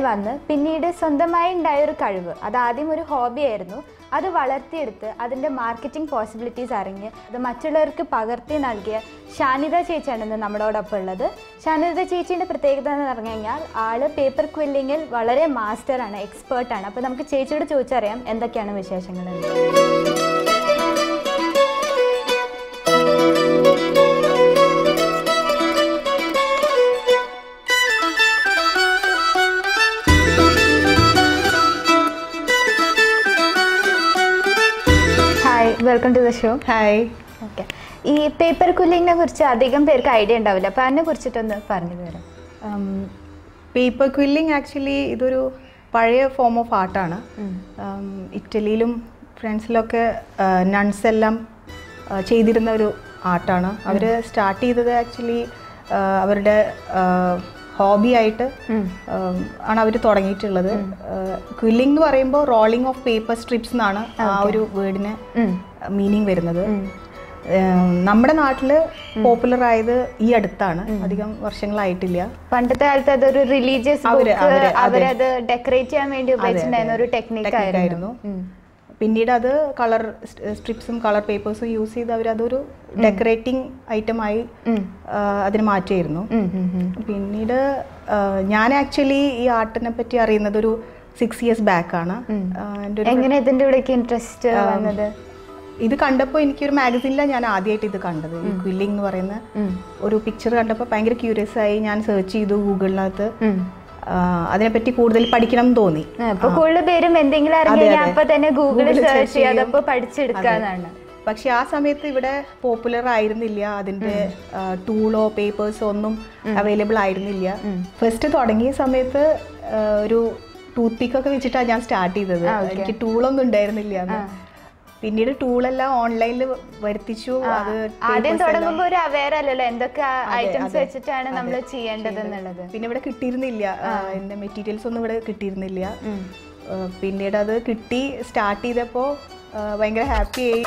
വന്ന് പിന്നീട് സ്വന്തമായി ഉണ്ടായ ഒരു കഴിവ് അത് ആദ്യം ഒരു ഹോബി ആയിരുന്നു അത് വളർത്തിയെടുത്ത് അതിൻ്റെ മാർക്കറ്റിംഗ് പോസിബിലിറ്റീസ് അറിഞ്ഞ് അത് മറ്റുള്ളവർക്ക് പകർത്തി നൽകിയ ഷാനിത ചേച്ചിയാണ് ഇന്ന് നമ്മളോടൊപ്പം ഉള്ളത് ഷാനിത ചേച്ചീൻ്റെ പ്രത്യേകത എന്ന് പറഞ്ഞു കഴിഞ്ഞാൽ ആള് പേപ്പർ ക്വില്ലിങ്ങിൽ വളരെ മാസ്റ്ററാണ് എക്സ്പേർട്ടാണ് അപ്പോൾ നമുക്ക് ചേച്ചിയോട് ചോദിച്ചറിയാം എന്തൊക്കെയാണ് വിശേഷങ്ങൾ എന്ന്. Hi welcome to the show hi okay ഈ പേപ്പർ കുല്ലിങ്ങിനെ കുറിച്ച് അധികം പേർക്ക് ഐഡിയ ഉണ്ടാവില്ല അപ്പോൾ അതിനെ കുറിച്ചിട്ടൊന്ന് പറഞ്ഞു തരാം പേപ്പർ ക്വില്ലിംഗ് ആക്ച്വലി ഇതൊരു പഴയ ഫോം ഓഫ് ആർട്ടാണ് ഇറ്റലിയിലും ഫ്രണ്ട്സിലൊക്കെ നൺസ് എല്ലാം ആ, ചെയ്തിരുന്ന ഒരു ആർട്ടാണ് അവർ സ്റ്റാർട്ട് ചെയ്തത് ആക്ച്വലി അവരുടെ ഹോബി ആയിട്ട് ഉം, ആണ് അവർ തുടങ്ങിയിട്ടുള്ളത് ക്വില്ലിംഗ് എന്ന് പറയുമ്പോൾ റോളിംഗ് ഓഫ് പേപ്പർ സ്ട്രിപ്സ് എന്നാണ് ആ ഒരു വേർഡിന് മീനിങ് വരുന്നത് ഏം, നമ്മുടെ നാട്ടിൽ പോപ്പുലർ ആയത് ഈ അടുത്താണ് അധികം വർഷങ്ങളായിട്ടില്ല പണ്ടത്തെ കാലത്ത് അതൊരു റിലീജിയസ് അവര്- അവര് അതെ. അവരത് ഡെക്കറേറ്റ് ചെയ്യാൻ വേണ്ടി ഉപയോഗിച്ചിട്ടുണ്ടായിരുന്ന ഒരു ടെക്നിക് Technique ആയിരുന്നു ആയിരുന്നു. പിന്നീട് അത് കളർ സ്ട്രിപ്സും കളർ പേപ്പേഴ്സും യൂസ് ചെയ്ത് അവർ അതൊരു ഡെക്കറേറ്റിംഗ് ഐറ്റമായി അതിന് മാറ്റിയായിരുന്നു പിന്നീട് ആ, ഞാൻ ആക്ച്വലി ഈ ആർട്ടിനെ പറ്റി അറിയുന്നത് ഒരു സിക്സ് ഇയേഴ്സ് ബാക്ക് ആണ് ആ, എൻ്റെ ഒരു എങ്ങനെ ഇതിന്റെ ഇവിടേക്ക് ഇൻട്രസ്റ്റ് വന്നത് ഇത് കണ്ടപ്പോൾ എനിക്കൊരു മാഗസീനിലാണ് ഞാൻ ആദ്യമായിട്ട് ഇത് കണ്ടത് ഈ ക്വില്ലിംഗ് എന്ന് പറയുന്ന ഒരു പിക്ചർ കണ്ടപ്പോൾ ഭയങ്കര ക്യൂരിയസ് ആയി ഞാൻ സെർച്ച് ചെയ്തു ഗൂഗിളിനകത്ത് ആ, അതിനെപ്പറ്റി കൂടുതൽ പഠിക്കണം എന്ന് തോന്നി ഇപ്പൊ കൂടുതൽ പേരും എന്തെങ്കിലും അറിഞ്ഞു അതെ, കഴിഞ്ഞാൽ അതെ. അപ്പൊ തന്നെ ഗൂഗിളിൽ Google സെർച്ച് search ചെയ്യാതെ ചെയ്യും. അപ്പൊ പഠിച്ചെടുക്കാന്നാണ് പക്ഷെ ആ സമയത്ത് ഇവിടെ പോപ്പുലർ ആയിരുന്നില്ല അതിന്റെ ടൂളോ പേപ്പേഴ്സോ ഒന്നും അവൈലബിൾ ആയിരുന്നില്ല ഫസ്റ്റ് തുടങ്ങിയ സമയത്ത് ആ, ഒരു ടൂത്ത് പിക്ക് ഒക്കെ വെച്ചിട്ടാണ് ഞാൻ സ്റ്റാർട്ട് ചെയ്തത് എനിക്ക് ടൂളൊന്നും ഉണ്ടായിരുന്നില്ല അന്ന്. പിന്നീട് ടൂളെല്ലാം ഓൺലൈനിൽ വരുത്തിച്ചു അത് ആദ്യം തുടങ്ങുമ്പോ ഒരു അവയർ അല്ലല്ലോ എന്തൊക്കെ ഐറ്റംസ് വെച്ചിട്ടാണ് നമ്മൾ ചെയ്യേണ്ടത് എന്നുള്ളത് പിന്നെ ഇവിടെ കിട്ടിയിരുന്നില്ല ആ, എന്റെ മെറ്റീരിയൽസ് ഒന്നും ഇവിടെ കിട്ടിയിരുന്നില്ല ആ, പിന്നീട് അത് കിട്ടി സ്റ്റാർട്ട് ചെയ്തപ്പോൾ ഭയങ്കര ഹാപ്പി ആയി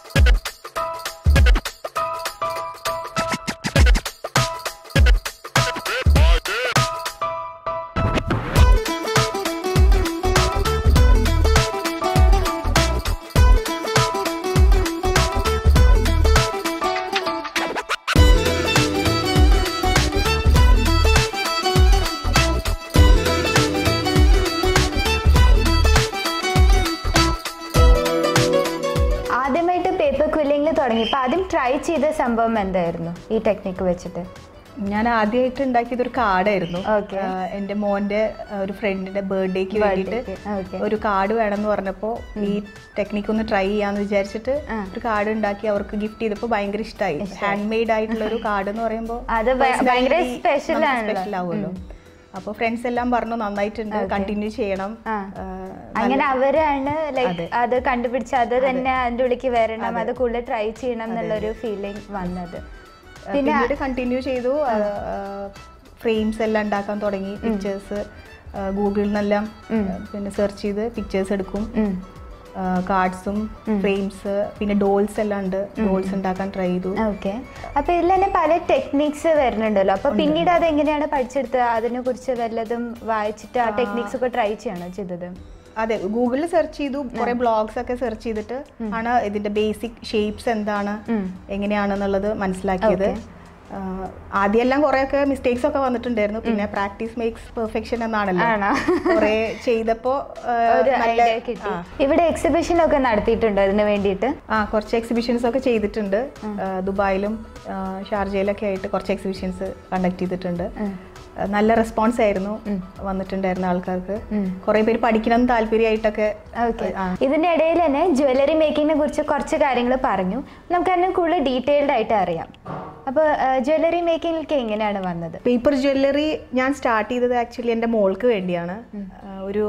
ആദ്യമായിട്ട് പേപ്പർ ക്വില്ലിംഗിൽ തുടങ്ങി ഇപ്പൊ ആദ്യം ട്രൈ ചെയ്ത സംഭവം എന്തായിരുന്നു ഈ ടെക്നിക്ക് വെച്ചിട്ട് ഞാൻ ആദ്യമായിട്ട് ഉണ്ടാക്കിയത് ഒരു കാർഡായിരുന്നു Okay. എന്റെ മോന്റെ ആ, ഒരു ഫ്രണ്ടിന്റെ ബർത്ത്ഡേക്ക് വേണ്ടിയിട്ട് Okay. ഒരു കാർഡ് വേണമെന്ന് പറഞ്ഞപ്പോൾ ഈ ടെക്നിക്ക് ഒന്ന് ട്രൈ ചെയ്യാന്ന് വിചാരിച്ചിട്ട് ഒരു കാർഡ് ഉണ്ടാക്കി അവർക്ക് ഗിഫ്റ്റ് ചെയ്തപ്പോൾ ഭയങ്കര ഇഷ്ടമായി ഹാൻഡ് മെയ്ഡ് ആയിട്ടുള്ള ഒരു കാർഡ് എന്ന് പറയുമ്പോൾ അത് ഭയ- ഭയങ്കര special ആണല്ലോ. സ്പെഷ്യൽ ആവുമല്ലോ അപ്പോൾ ഫ്രണ്ട്സ് എല്ലാം പറഞ്ഞു നന്നായിട്ടുണ്ട് കണ്ടിന്യൂ ചെയ്യണം ആ. ആ, അങ്ങനെ അവരാണ് ലൈക്ക് അത് കണ്ടുപിടിച്ച് അത് തന്നെ അതിന്റെ ഉള്ളിലേക്ക് വരണം അത് കൂടുതൽ ട്രൈ ചെയ്യണം എന്നുള്ള ഒരു ഫീലിംഗ് വന്നത് പിന്നീട് കണ്ടിന്യൂ ചെയ്തു ഫ്രെയിംസ് എല്ലാം ഉണ്ടാക്കാൻ തുടങ്ങി പിക്ചേഴ്സ് ഗൂഗിളിൽ നിന്നെല്ലാം പിന്നെ സെർച്ച് ചെയ്ത് പിക്ചേഴ്സ് എടുക്കും കാർഡ്സും ഫ്രെയിംസ് പിന്നെ ഡോൾസ് എല്ലാം ഉണ്ട് ഡോൾസ് ഉണ്ടാക്കാൻ ട്രൈ ചെയ്തു ഓക്കെ അപ്പൊ ഇതിൽ തന്നെ പല ടെക്നിക്സ് വരുന്നുണ്ടല്ലോ അപ്പൊ പിന്നീട് അത് എങ്ങനെയാണ് പഠിച്ചെടുത്തത് അതിനെ കുറിച്ച് വല്ലതും വായിച്ചിട്ട് ആ ടെക്നിക്സ് ഒക്കെ ട്രൈ ചെയ്യണോ ചെയ്തത് അതെ ഗൂഗിളിൽ സെർച്ച് ചെയ്തു കുറെ ബ്ലോഗ്സ് ഒക്കെ സെർച്ച് ചെയ്തിട്ട് ആണ് ഇതിന്റെ ബേസിക് ഷേപ്സ് എന്താണ് എങ്ങനെയാണെന്നുള്ളത് മനസ്സിലാക്കിയത് ആ, ആദ്യമെല്ലാം കുറെയൊക്കെ മിസ്റ്റേക്സ് ഒക്കെ വന്നിട്ടുണ്ടായിരുന്നു പിന്നെ പ്രാക്ടീസ് മേക്സ് പെർഫെക്ഷൻ എന്നാണല്ലോ ആണോ? കുറെ ചെയ്തപ്പോ ആ, ഒരു നല്ല ഐഡിയ കിട്ടി ഇവിടെ എക്സിബിഷൻ ഒക്കെ നടത്തിയിട്ടുണ്ടോ ഇതിന് വേണ്ടിയിട്ട് ആ കുറച്ച് എക്സിബിഷൻസ് ഒക്കെ ചെയ്തിട്ടുണ്ട് ആ, ദുബായിലും ആ, ഷാർജയിലൊക്കെ ആയിട്ട് കുറച്ച് എക്സിബിഷൻസ് കണ്ടക്ട് ചെയ്തിട്ടുണ്ട് ആ, നല്ല റെസ്പോൺസ് ആയിരുന്നു വന്നിട്ടുണ്ടായിരുന്ന ആൾക്കാർക്ക് കുറെ പേര് പഠിക്കണം എന്ന് താല്പര്യമായിട്ടൊക്കെ ഓക്കെ ഇതിന്റെ ഇടയിൽ തന്നെ ജ്വല്ലറി മേക്കിങ്ങിനെ കുറിച്ച് കുറച്ച് കാര്യങ്ങൾ പറഞ്ഞു നമുക്ക് അതിനെ കൂടുതൽ ഡീറ്റെയിൽഡ് ആയിട്ട് അറിയാം അപ്പോൾ ജ്വല്ലറി മേക്കിങ്ങിലേക്ക് എങ്ങനെയാണ് വന്നത് പേപ്പർ ജ്വല്ലറി ഞാൻ സ്റ്റാർട്ട് ചെയ്തത് ആക്ച്വലി എൻ്റെ മോൾക്ക് വേണ്ടിയാണ് ആ, ഒരു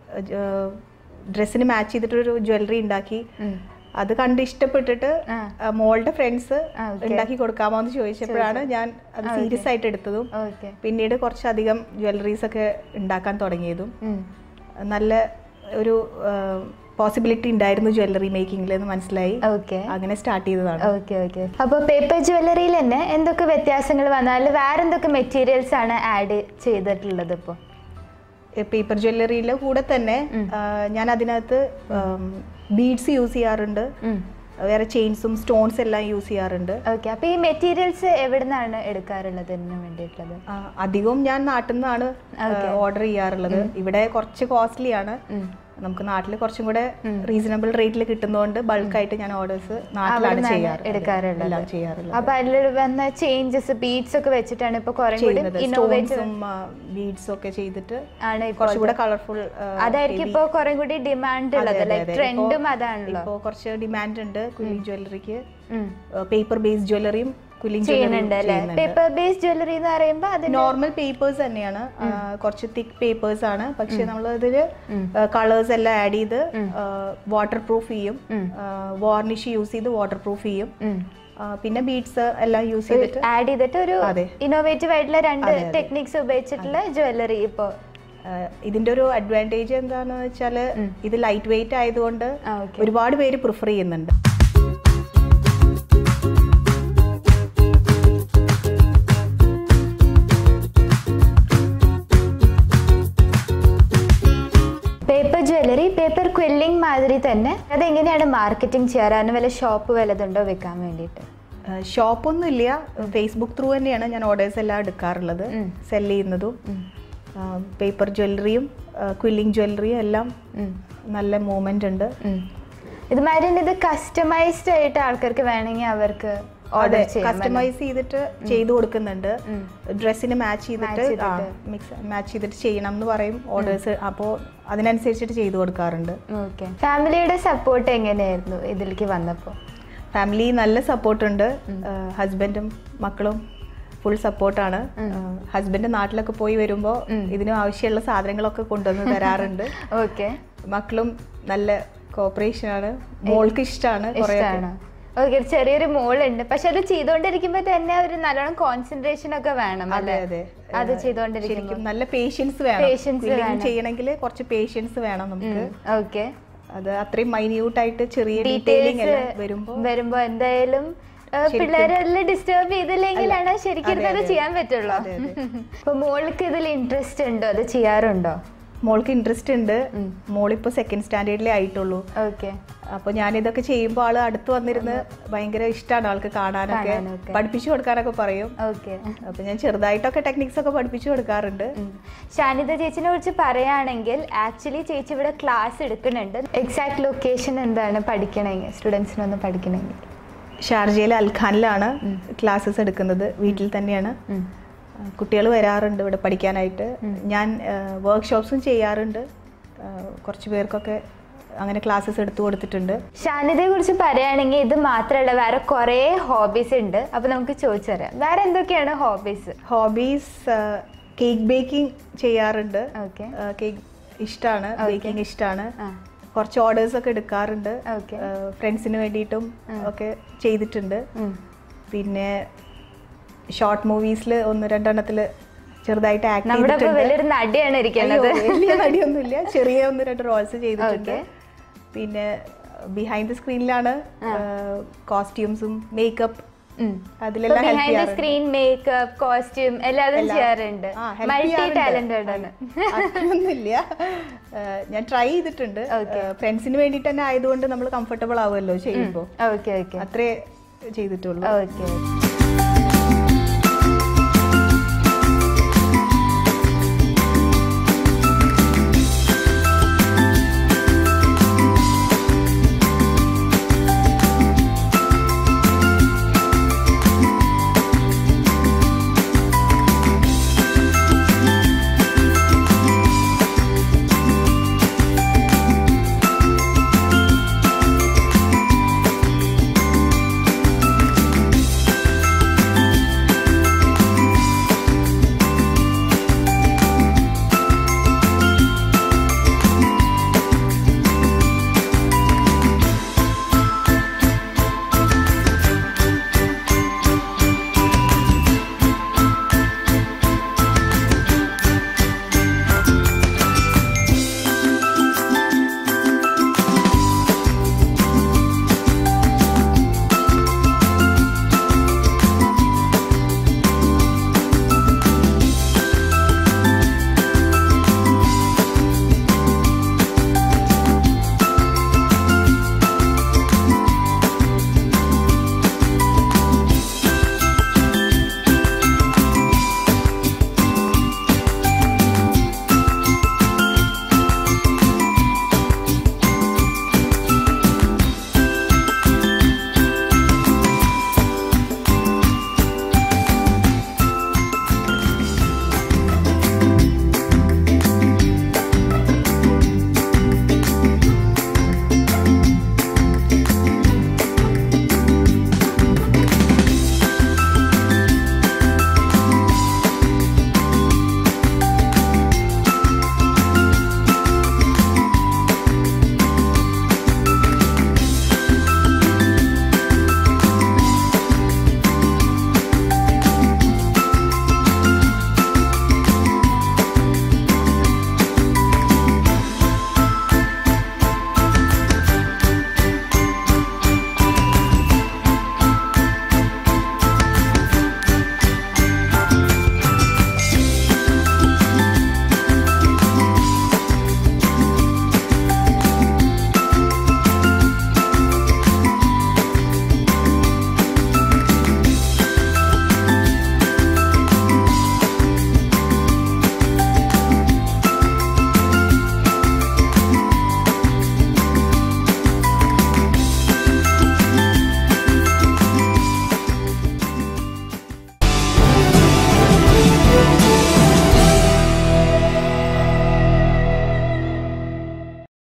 ഡ്രസ്സിന് മാച്ച് ചെയ്തിട്ടൊരു ജ്വല്ലറി ഉണ്ടാക്കി അത് കണ്ട് ഇഷ്ടപ്പെട്ടിട്ട് ആ. ആ, മോളുടെ ഫ്രണ്ട്സ് ആ, okay. ഉണ്ടാക്കി കൊടുക്കാമോ എന്ന് ചോദിച്ചപ്പോഴാണ് ഞാൻ അത് സീരിയസ് ആയിട്ട് എടുത്തതും ഓക്കെ പിന്നീട് കുറച്ചധികം ജ്വല്ലറീസ് ഒക്കെ ഉണ്ടാക്കാൻ തുടങ്ങിയതും നല്ല ഒരു പോസിബിലിറ്റി ഉണ്ടായിരുന്നു ജ്വല്ലറി മേക്കിങ്ങിൽ എന്ന് മനസ്സിലായി ഓക്കെ അങ്ങനെ സ്റ്റാർട്ട് ചെയ്തതാണ് ഓക്കെ ഓക്കെ അപ്പോൾ പേപ്പർ ജ്വല്ലറിയിൽ തന്നെ എന്തൊക്കെ വ്യത്യാസങ്ങൾ വന്നാൽ വേറെ എന്തൊക്കെ മെറ്റീരിയൽസ് ആണ് ആഡ് ചെയ്തിട്ടുള്ളത് ഇപ്പോൾ പേപ്പർ ജ്വല്ലറിയിലെ കൂടെ തന്നെ ആ, ഞാൻ അതിനകത്ത് ബീഡ്സ് യൂസ് ചെയ്യാറുണ്ട് വേറെ ചെയിൻസും സ്റ്റോൺസ് എല്ലാം യൂസ് ചെയ്യാറുണ്ട് ഓക്കെ അപ്പൊ ഈ മെറ്റീരിയൽസ് എവിടെ നിന്നാണ് എടുക്കാറുള്ളത് ഇതിന് വേണ്ടിയിട്ടുള്ളത് ആ, അധികവും ഞാൻ നാട്ടിൽ നിന്നാണ് ഓർഡർ ചെയ്യാറുള്ളത് ഇവിടെ കുറച്ച് കോസ്റ്റ്ലി ആണ് നമുക്ക് നാട്ടിൽ കുറച്ചും കൂടെ റീസണബിൾ റേറ്റിൽ കിട്ടുന്നതുകൊണ്ട് ബൾക്കായിട്ട് ഞാൻ ഓർഡേഴ്സ് നാട്ടിലാണ് ചെയ്യാറ് എടുക്കാറുള്ളത്. എല്ലാം ചെയ്യാറുള്ളത് അപ്പൊ അതിൽ വന്ന ചേഞ്ചസ് ബീഡ്സ് ഒക്കെ വെച്ചിട്ടാണ് ഇപ്പൊ കുറെ കൂടി ചെയ്യുന്നത് ഇന്നോവേറ്റീവ് സ്റ്റോൺസും ബീഡ്സും ഒക്കെ ചെയ്തിട്ട് ആണ് ഇപ്പോൾ കുറച്ചുകൂടെ കളർഫുൾ അതായിരിക്കും ഇപ്പൊ കുറെ കൂടി ഡിമാൻഡ് ഉള്ളത് ലൈക് ട്രെൻഡും അതാണല്ലോ ഇപ്പോൾ കുറച്ച് ഡിമാൻഡ് ഉണ്ട് കുലിംഗ് ജ്വല്ലറിക്ക് ഉം. പേപ്പർ ബേസ്ഡ് ജ്വല്ലറിയും കുലിംഗ് ചെയ്യുന്നുണ്ട് അല്ലെ പേപ്പർ ബേസ്ഡ് ജ്വല്ലറി എന്ന് പറയുമ്പോ അതിന് നോർമൽ പേപ്പേഴ്സ് തന്നെയാണ് ആ, കുറച്ച് തിക്ക് പേപ്പേഴ്സ് ആണ് പക്ഷെ നമ്മൾ ഇതില് കളേഴ്സ് എല്ലാം ആഡ് ചെയ്ത് വാട്ടർ പ്രൂഫ് ചെയ്യും വാർണിഷ് യൂസ് ചെയ്ത് വാട്ടർ പ്രൂഫ് ചെയ്യും ഉം. ആ, പിന്നെ ബീഡ്സ് എല്ലാം യൂസ് ചെയ്തിട്ട് ആഡ് ചെയ്തിട്ട് ഒരു അതെ. ഇന്നോവേറ്റീവ് ആയിട്ടുള്ള രണ്ട് ടെക്നിക്സ് ഉപയോഗിച്ചിട്ടുള്ള ജ്വല്ലറി ഇപ്പൊ ആ, ഇതിന്റെ ഒരു അഡ്വാൻറ്റേജ് എന്താണെന്ന് വെച്ചാൽ ഇത് ലൈറ്റ് വെയിറ്റ് ആയതുകൊണ്ട് ആ, okay. ഒരുപാട് പേര് പ്രിഫർ ചെയ്യുന്നുണ്ട് പേപ്പർ ജ്വല്ലറി പേപ്പർ ക്വില്ലിംഗ് മാതിരി തന്നെ അതെങ്ങനെയാണ് മാർക്കറ്റിംഗ് ചെയ്യാറ് അതിന് വല്ല ഷോപ്പ് വല്ലതുണ്ടോ വെക്കാൻ വേണ്ടിയിട്ട് ഷോപ്പൊന്നും ഇല്ല ഫേസ്ബുക്ക് ത്രൂ തന്നെയാണ് ഞാൻ ഓർഡേഴ്സ് എല്ലാം എടുക്കാറുള്ളത് സെല് ചെയ്യുന്നതും പേപ്പർ ജ്വല്ലറിയും ക്വില്ലിംഗ് ജ്വല്ലറിയും എല്ലാം നല്ല മൂവ്മെന്റ് ഉണ്ട് ഉം. ഇതുമാതിരി തന്നെ ഇത് കസ്റ്റമൈസ്ഡ് ആയിട്ട് ആൾക്കാർക്ക് വേണമെങ്കിൽ അവർക്ക് ഓർഡർ ചെയ്യാം കസ്റ്റമൈസ് ചെയ്തിട്ട് ചെയ്തു കൊടുക്കുന്നുണ്ട് ഡ്രസ്സിന് മാച്ച് ചെയ്തിട്ട് മിക്സ് മാച്ച് ചെയ്തിട്ട് ചെയ്യണം എന്ന് പറയും ഓർഡേഴ്സ് അപ്പോൾ അതിനനുസരിച്ചിട്ട് ചെയ്തു കൊടുക്കാറുണ്ട് ഓക്കെ ഫാമിലിയുടെ സപ്പോർട്ട് എങ്ങനെയായിരുന്നു ഇതിലേക്ക് വന്നപ്പോൾ ഫാമിലി നല്ല സപ്പോർട്ടുണ്ട് ഹസ്ബൻഡും മക്കളും ഫുൾ സപ്പോർട്ടാണ് ഹസ്ബൻഡ് നാട്ടിലൊക്കെ പോയി വരുമ്പോൾ ഇതിന് ആവശ്യമുള്ള സാധനങ്ങളൊക്കെ കൊണ്ടുവന്ന് തരാറുണ്ട് ഓക്കെ മക്കളും നല്ല കോപ്പറേഷൻ ആണ് മോൾക്ക് ഇഷ്ടമാണ് കുറേ ഇഷ്ടമാണ് ഓക്കെ ചെറിയൊരു മോളുണ്ട് പക്ഷെ അത് ചെയ്തുകൊണ്ടിരിക്കുമ്പോ തന്നെ ഒരു നല്ലോണം കോൺസെൻട്രേഷൻ ഒക്കെ വേണം അതെ അല്ലേ അതെ അത് ചെയ്തുകൊണ്ടിരിക്കുമ്പോൾ ശരിക്കും നല്ല പേഷ്യൻസ് വേണം Patience Quilling വേണം. ചെയ്യണമെങ്കിൽ കുറച്ച് പേഷ്യൻസ് വേണം നമുക്ക് ഓക്കെ അത് അത്രയും മൈന്യൂട്ട് ആയിട്ട് ചെറിയ ഡീറ്റെയിലിംഗ് എല്ലാം വരുമ്പോൾ വരുമ്പോ എന്തായാലും പിള്ളേരെല്ലാം ഡിസ്റ്റർബ് ചെയ്തില്ലെങ്കിലാണ് ശരിക്കും ഇത് ചെയ്യാൻ പറ്റുള്ളൂ അപ്പൊ മോൾക്ക് ഇതിൽ ഇൻട്രസ്റ്റ് ഉണ്ടോ അത് ചെയ്യാറുണ്ടോ മോൾക്ക് ഇൻട്രസ്റ്റ് ഉണ്ട് മോളിപ്പോ സെക്കൻഡ് സ്റ്റാൻഡേർഡിലേ ആയിട്ടുള്ളൂ ഓക്കെ അപ്പൊ ഞാൻ ഇതൊക്കെ ചെയ്യുമ്പോൾ ആള് അടുത്ത് വന്നിരുന്ന് ഭയങ്കര ഇഷ്ടമാണ് ആൾക്ക് കാണാനൊക്കെ കാണാനൊക്കെ. പഠിപ്പിച്ചു കൊടുക്കാനൊക്കെ പറയും ഓക്കെ അപ്പൊ ഞാൻ ചെറുതായിട്ടൊക്കെ ടെക്നിക്സ് ഒക്കെ പഠിപ്പിച്ചു കൊടുക്കാറുണ്ട് ഷാനിത ചേച്ചിനെ കുറിച്ച് പറയുകയാണെങ്കിൽ ആക്ച്വലി ചേച്ചി ഇവിടെ ക്ലാസ് എടുക്കുന്നുണ്ട് എക്സാക്ട് ലൊക്കേഷൻ എന്താണ് പഠിക്കണമെങ്കിൽ സ്റ്റുഡൻസിനൊന്ന് പഠിക്കണമെങ്കിൽ ഷാർജയിലെ അൽഖാനിലാണ് ക്ലാസ്സസ് എടുക്കുന്നത് വീട്ടിൽ തന്നെയാണ് കുട്ടികൾ വരാറുണ്ട് ഇവിടെ പഠിക്കാനായിട്ട് ഞാൻ വർക്ക്ഷോപ്സും ചെയ്യാറുണ്ട് ആ, കുറച്ച് പേർക്കൊക്കെ അങ്ങനെ ക്ലാസ്സസ് എടുത്തു കൊടുത്തിട്ടുണ്ട് ഷാനിതയെ കുറിച്ച് പറയുകയാണെങ്കിൽ ഇത് മാത്രമല്ല വേറെ കുറേ ഹോബീസ് ഉണ്ട് അപ്പൊ നമുക്ക് ചോദിച്ചറിയാം വേറെ എന്തൊക്കെയാണ് ഹോബീസ് ഹോബീസ് കേക്ക് ബേക്കിംഗ് ചെയ്യാറുണ്ട് ഓക്കെ കേക്ക് ഇഷ്ടമാണ് ബേക്കിംഗ് ഇഷ്ടമാണ് കുറച്ച് ഓർഡേഴ്സ് ഒക്കെ എടുക്കാറുണ്ട് ഓക്കെ ഫ്രണ്ട്സിന് വേണ്ടിയിട്ടും ഒക്കെ ചെയ്തിട്ടുണ്ട് പിന്നെ ഷോർട്ട് മൂവീസിൽ ഒന്ന് രണ്ടെണ്ണത്തിൽ ചെറുതായിട്ട് ആക്ട് നമ്മുടെ ഇപ്പൊ വലിയൊരു നടിയാണ് ഇരിക്കുന്നത് അയ്യോ, വലിയ നടിയൊന്നുമില്ല ചെറിയ ഒന്ന് രണ്ട് റോൾസ് ചെയ്തിട്ടുണ്ട് Okay. പിന്നെ ബിഹൈൻഡ് ദ സ്ക്രീനിലാണ് കോസ്റ്റ്യൂംസും മേക്കപ്പ് അതിലെല്ലാം ഹെൽപ്പ് ബിഹൈൻഡ് ദ ചെയ്യാറുണ്ട് സ്ക്രീൻ മേക്കപ്പ് കോസ്റ്റ്യൂം എല്ലാവരും ചെയ്യാറുണ്ട് ആ, help മൾട്ടി ചെയ്യാറുണ്ട്. ടാലന്റഡ് ആണ് അങ്ങനെയൊന്നുമില്ല ഏഹ് ഞാൻ ട്രൈ ചെയ്തിട്ടുണ്ട് ഫ്രണ്ട്സിന് വേണ്ടിയിട്ട് തന്നെ ആയതുകൊണ്ട് നമ്മൾ കംഫർട്ടബിൾ ആവുമല്ലോ ചെയ്യുമ്പോൾ ഓക്കെ ഓക്കെ അത്രേ ചെയ്തിട്ടുള്ളൂ ഓക്കെ